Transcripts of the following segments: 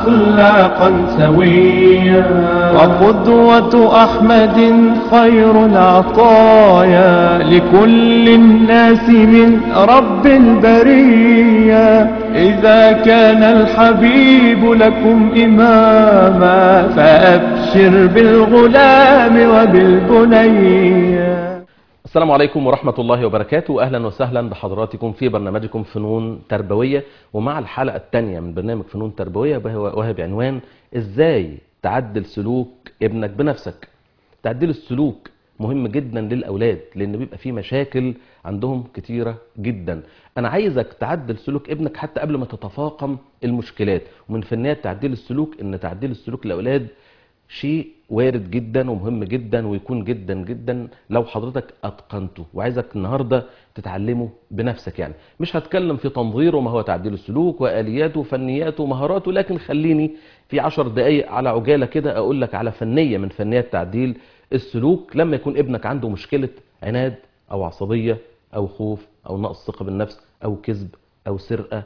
أخلاقا سويا وقدوة أحمد خير العطايا لكل الناس من رب البرية إذا كان الحبيب لكم إماما فأبشر بالغلام وبالبنية السلام عليكم ورحمة الله وبركاته أهلا وسهلا بحضراتكم في برنامجكم فنون تربوية ومع الحلقة الثانية من برنامج فنون تربوية وهي بعنوان إزاي تعدل سلوك ابنك بنفسك تعديل السلوك مهم جدا للأولاد لأن بيبقى فيه مشاكل عندهم كتيرة جدا أنا عايزك تعدل سلوك ابنك حتى قبل ما تتفاقم المشكلات ومن فنيات تعديل السلوك إن تعديل السلوك للأولاد شيء وارد جدا ومهم جدا ويكون جدا جدا لو حضرتك اتقنته وعايزك النهارده تتعلمه بنفسك يعني مش هتكلم في تنظيره وما هو تعديل السلوك والياته وفنياته ومهاراته لكن خليني في عشر دقايق على عجاله كده اقول لك على فنيه من فنيات تعديل السلوك لما يكون ابنك عنده مشكله عناد او عصبيه او خوف او نقص ثقه بالنفس او كذب او سرقه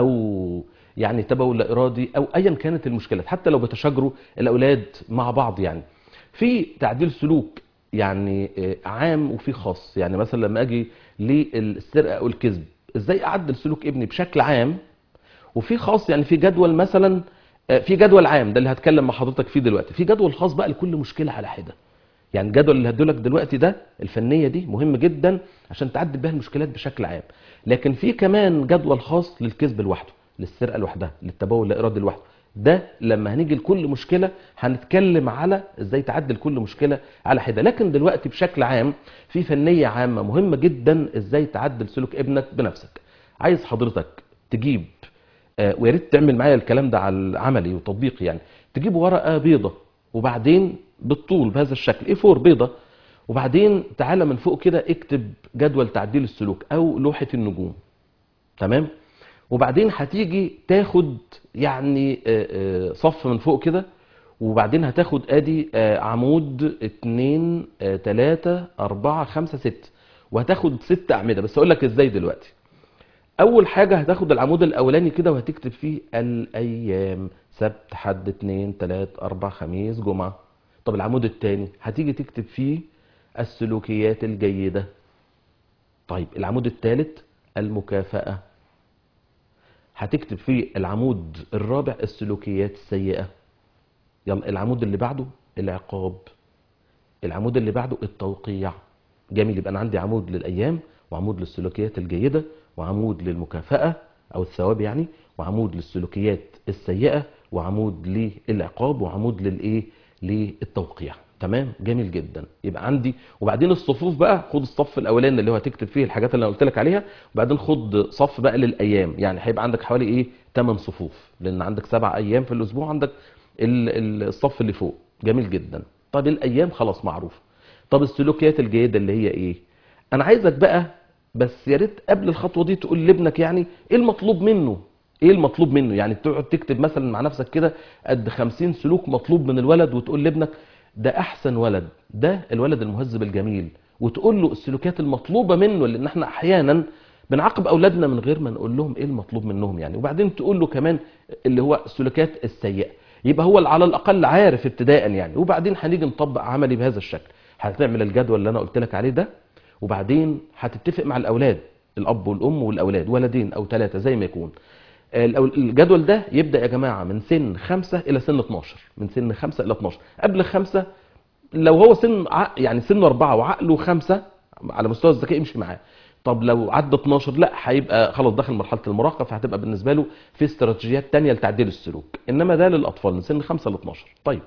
او يعني تبول لا ارادي او ايا كانت المشكلات حتى لو بتشاجروا الاولاد مع بعض يعني في تعديل سلوك يعني عام وفي خاص يعني مثلا لما اجي للسرقه او الكذب ازاي اعدل سلوك ابني بشكل عام وفي خاص يعني في جدول مثلا في جدول عام ده اللي هتكلم مع حضرتك فيه دلوقتي في جدول خاص بقى لكل مشكله على حده يعني الجدول اللي هدولك دلوقتي ده الفنيه دي مهم جدا عشان تعدل بها المشكلات بشكل عام لكن في كمان جدول خاص للكذب لوحده للسرقه لوحدها للتبول لا ارادي لوحده ده لما هنيجي لكل مشكله هنتكلم على ازاي تعدل كل مشكله على حده لكن دلوقتي بشكل عام في فنيه عامه مهمه جدا ازاي تعدل سلوك ابنك بنفسك عايز حضرتك تجيب آه ويا ريت تعمل معايا الكلام ده على عملي وتطبيقي يعني تجيب ورقه بيضه وبعدين بالطول بهذا الشكل ايه فور بيضه وبعدين تعالى من فوق كده اكتب جدول تعديل السلوك او لوحه النجوم تمام وبعدين هتيجي تاخد يعني صف من فوق كده وبعدين هتاخد ادي عمود اتنين تلاتة اربعة خمسة ست وهتاخد ست اعمدة بس اقول لك ازاي دلوقتي اول حاجة هتاخد العمود الاولاني كده وهتكتب فيه الايام سبت حد اتنين تلات اربع خميس جمعة طب العمود التاني هتيجي تكتب فيه السلوكيات الجيدة طيب العمود التالت المكافأة هتكتب في العمود الرابع السلوكيات السيئة يلا العمود اللي بعده العقاب العمود اللي بعده التوقيع جميل يبقى انا عندي عمود للايام وعمود للسلوكيات الجيدة وعمود للمكافأة او الثواب يعني وعمود للسلوكيات السيئة وعمود للعقاب وعمود للايه للتوقيع تمام جميل جدا يبقى عندي وبعدين الصفوف بقى خد الصف الاولاني اللي هو هتكتب فيه الحاجات اللي انا قلت لك عليها وبعدين خد صف بقى للايام يعني هيبقى عندك حوالي ايه 8 صفوف لان عندك سبع ايام في الاسبوع عندك الصف اللي فوق جميل جدا طب الايام خلاص معروف طب السلوكيات الجيده اللي هي ايه انا عايزك بقى بس يا ريت قبل الخطوه دي تقول لابنك يعني ايه المطلوب منه ايه المطلوب منه يعني تقعد تكتب مثلا مع نفسك كده قد 50 سلوك مطلوب من الولد وتقول لابنك ده احسن ولد ده الولد المهذب الجميل وتقول له السلوكيات المطلوبه منه لان احنا احيانا بنعاقب اولادنا من غير ما نقول لهم ايه المطلوب منهم يعني وبعدين تقول له كمان اللي هو السلوكيات السيئه يبقى هو على الاقل عارف ابتداء يعني وبعدين هنيجي نطبق عملي بهذا الشكل هتعمل الجدول اللي انا قلت لك عليه ده وبعدين هتتفق مع الاولاد الاب والام والاولاد ولدين او ثلاثه زي ما يكون الجدول ده يبدا يا جماعه من سن 5 الى سن 12 من سن 5 الى 12 قبل 5 لو هو سن يعني سنه 4 وعقله 5 على مستوى الذكاء يمشي معاه طب لو عدى 12 لا هيبقى خلاص داخل مرحله المراهقه فهتبقى بالنسبه له في استراتيجيات تانية لتعديل السلوك انما ده للاطفال من سن 5 ل 12 طيب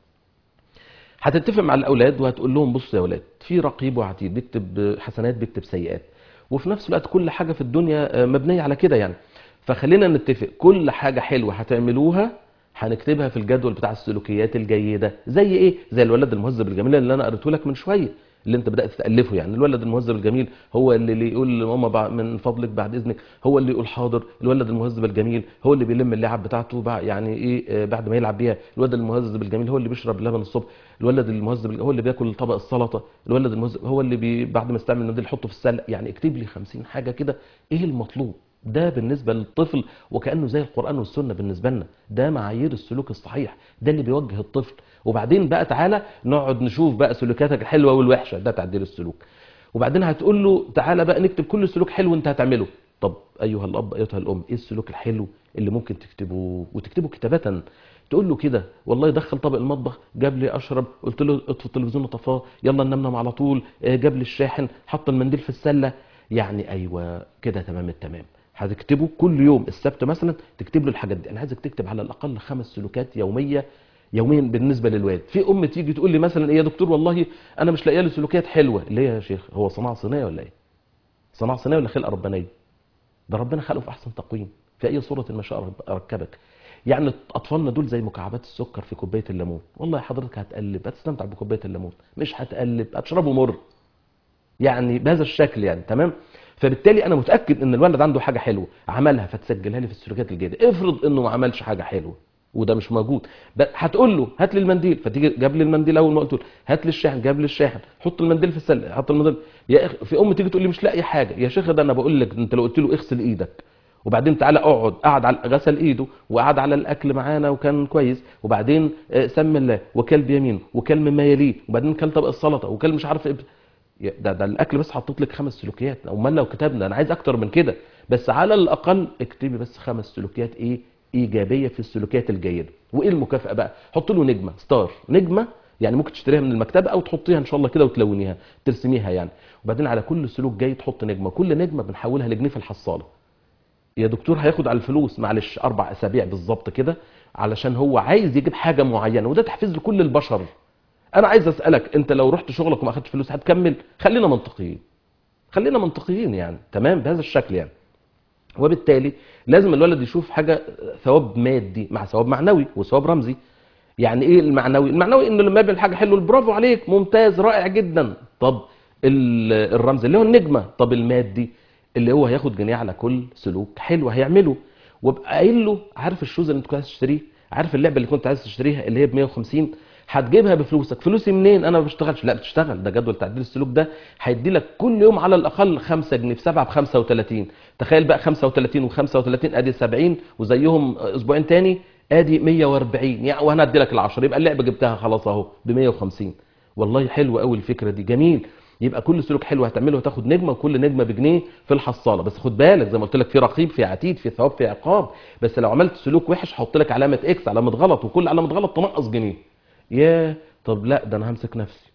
هتتفق مع الاولاد وهتقول لهم بصوا يا اولاد في رقيب وعتيد بيكتب حسنات بيكتب سيئات وفي نفس الوقت كل حاجه في الدنيا مبنيه على كده يعني فخلينا نتفق كل حاجة حلوة هتعملوها هنكتبها في الجدول بتاع السلوكيات الجيدة زي ايه زي الولد المهذب الجميل اللي انا قريته لك من شوية اللي انت بدات تالفه يعني الولد المهذب الجميل هو اللي, اللي يقول لماما من فضلك بعد اذنك هو اللي يقول حاضر الولد المهذب الجميل هو اللي بيلم اللعب بتاعته بع- يعني ايه آه، بعد ما يلعب بيها الولد المهذب الجميل هو اللي بيشرب لبن الصبح الولد المهذب هو اللي بياكل طبق السلطه الولد المهذب هو اللي بي بعد ما يستعمل النادي يحطه في السله يعني اكتب لي 50 حاجه كده ايه المطلوب ده بالنسبة للطفل وكأنه زي القرآن والسنة بالنسبة لنا ده معايير السلوك الصحيح ده اللي بيوجه الطفل وبعدين بقى تعالى نقعد نشوف بقى سلوكاتك الحلوة والوحشة ده تعديل السلوك وبعدين هتقول له تعالى بقى نكتب كل سلوك حلو انت هتعمله طب ايها الاب ايتها الام ايه السلوك الحلو اللي ممكن تكتبه وتكتبه كتابة تقول له كده والله دخل طبق المطبخ جاب لي اشرب قلت له اطفي التلفزيون وطفاه يلا ننام على طول آه، جاب لي الشاحن حط المنديل في السله يعني ايوه كده تمام التمام هتكتبه كل يوم السبت مثلا تكتب له الحاجات دي انا عايزك تكتب على الاقل خمس سلوكات يوميه يوميا بالنسبه للواد في ام تيجي تقول لي مثلا ايه يا دكتور والله انا مش لاقيه له سلوكيات حلوه ليه يا شيخ هو صناعه صينيه ولا ايه صناعه صينيه ولا خلقه ربانيه ده ربنا خلقه في احسن تقويم في اي صوره ما شاء رب- ركبك يعني اطفالنا دول زي مكعبات السكر في كوبايه الليمون والله حضرتك هتقلب هتستمتع بكوبايه الليمون مش هتقلب هتشربه مر يعني بهذا الشكل يعني تمام فبالتالي انا متاكد ان الولد عنده حاجه حلوه عملها فتسجلها لي في السلوكيات الجيده افرض انه ما عملش حاجه حلوه وده مش موجود ب- هتقول له هات لي المنديل فتيجي جاب لي المنديل اول ما قلت له هات لي الشاحن جاب لي الشاحن حط المنديل في السله حط المنديل يا أخ... في ام تيجي تقول لي مش لاقي حاجه يا شيخ ده انا بقول لك انت لو قلت له اغسل ايدك وبعدين تعالى اقعد قعد على غسل ايده وقعد على الاكل معانا وكان كويس وبعدين آه، سمى الله وكل بيمينه وكل مما يليه وبعدين كل طبق السلطه وكل مش عارف ايه يا- ده ده الاكل بس حطيت لك خمس سلوكيات امال لو كتبنا انا عايز اكتر من كده بس على الاقل اكتبي بس خمس سلوكيات ايه ايجابيه في السلوكيات الجيده وايه المكافاه بقى حط له نجمه ستار نجمه يعني ممكن تشتريها من المكتبه او تحطيها ان شاء الله كده وتلونيها ترسميها يعني وبعدين على كل سلوك جاي تحط نجمه كل نجمه بنحولها لجنيه في الحصاله يا دكتور هياخد على الفلوس معلش اربع اسابيع بالظبط كده علشان هو عايز يجيب حاجه معينه وده تحفيز لكل البشر انا عايز اسالك انت لو رحت شغلك وما اخدتش فلوس هتكمل خلينا منطقيين خلينا منطقيين يعني تمام بهذا الشكل يعني وبالتالي لازم الولد يشوف حاجه ثواب مادي مع ثواب معنوي وثواب رمزي يعني ايه المعنوي المعنوي انه لما يعمل حاجه حلوه برافو عليك ممتاز رائع جدا طب ال- الرمز اللي هو النجمه طب المادي اللي هو هياخد جنيه على كل سلوك حلو هيعمله وابقى قايل له عارف الشوز اللي انت كنت عايز تشتريه عارف اللعبه اللي كنت عايز تشتريها اللي هي ب 150 هتجيبها بفلوسك فلوسي منين انا ما بشتغلش لا بتشتغل ده جدول تعديل السلوك ده هيدي لك كل يوم على الاقل 5 جنيه في 7 ب 35 تخيل بقى 35 و35 ادي 70 وزيهم اسبوعين تاني ادي 140 يعني وانا ادي لك ال10 يبقى اللعبه جبتها خلاص اهو ب 150 والله حلوه قوي الفكره دي جميل يبقى كل سلوك حلو هتعمله هتاخد نجمه وكل نجمه بجنيه في الحصاله بس خد بالك زي ما قلت لك في رقيب في عتيد في ثواب في عقاب بس لو عملت سلوك وحش هحط لك علامه اكس علامه غلط وكل علامه غلط تنقص جنيه يا طب لا ده انا همسك نفسي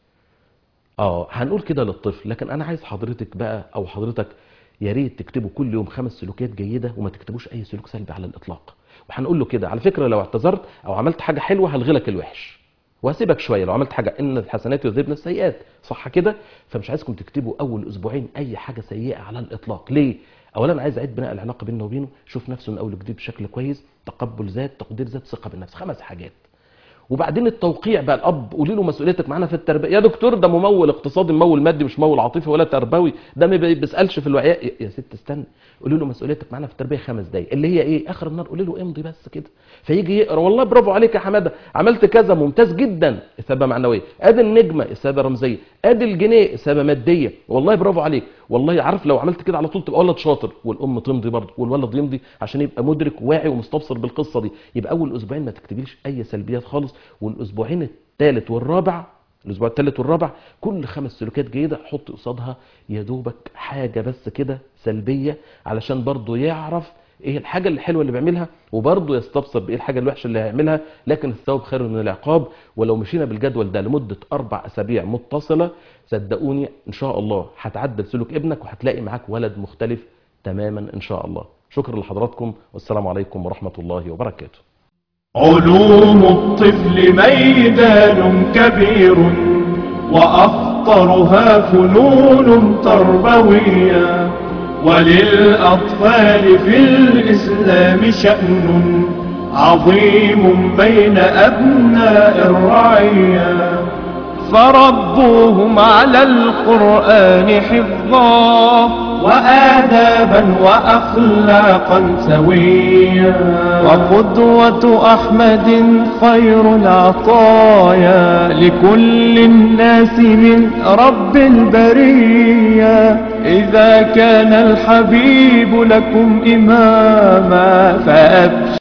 اه هنقول كده للطفل لكن انا عايز حضرتك بقى او حضرتك يا ريت تكتبوا كل يوم خمس سلوكيات جيده وما تكتبوش اي سلوك سلبي على الاطلاق وهنقول له كده على فكره لو اعتذرت او عملت حاجه حلوه هلغي لك الوحش وهسيبك شويه لو عملت حاجه ان الحسنات يذهبن السيئات صح كده فمش عايزكم تكتبوا اول اسبوعين اي حاجه سيئه على الاطلاق ليه اولا عايز اعيد بناء العلاقه بينه وبينه شوف نفسه من اول وجديد بشكل كويس تقبل ذات تقدير ذات ثقه بالنفس خمس حاجات وبعدين التوقيع بقى الاب قولي له مسؤوليتك معانا في التربيه يا دكتور ده ممول اقتصادي ممول مادي مش ممول عاطفي ولا تربوي ده ما بيسالش في الوعياء يا- يا ست استنى قولي له مسؤوليتك معانا في التربيه خمس دقايق اللي هي ايه اخر النهار قولي له امضي بس كده فيجي يقرا والله برافو عليك يا حماده عملت كذا ممتاز جدا اثابه معنويه ادي النجمه اثابه رمزيه ادي الجنيه اثابه ماديه والله برافو عليك والله عارف لو عملت كده على طول تبقى ولد شاطر والام تمضي برضه والولد يمضي عشان يبقى مدرك واعي ومستبصر بالقصه دي يبقى اول اسبوعين ما تكتبيليش اي سلبيات خالص والاسبوعين الثالث والرابع الاسبوع الثالث والرابع كل خمس سلوكيات جيده حط قصادها يا دوبك حاجه بس كده سلبيه علشان برضه يعرف ايه الحاجه الحلوه اللي بيعملها وبرضه يستبصر بايه الحاجه الوحشه اللي هيعملها لكن الثواب خير من العقاب ولو مشينا بالجدول ده لمده اربع اسابيع متصله صدقوني ان شاء الله هتعدل سلوك ابنك وهتلاقي معاك ولد مختلف تماما ان شاء الله شكرا لحضراتكم والسلام عليكم ورحمه الله وبركاته علوم الطفل ميدان كبير وأخطرها فنون تربوية وللأطفال في الإسلام شأن عظيم بين أبناء الرعية فربوهم على القرآن حفظا وآدابا وأخلاقا سويا وقدوة أحمد خير العطايا لكل الناس من رب البرية إذا كان الحبيب لكم إماما فأبشروا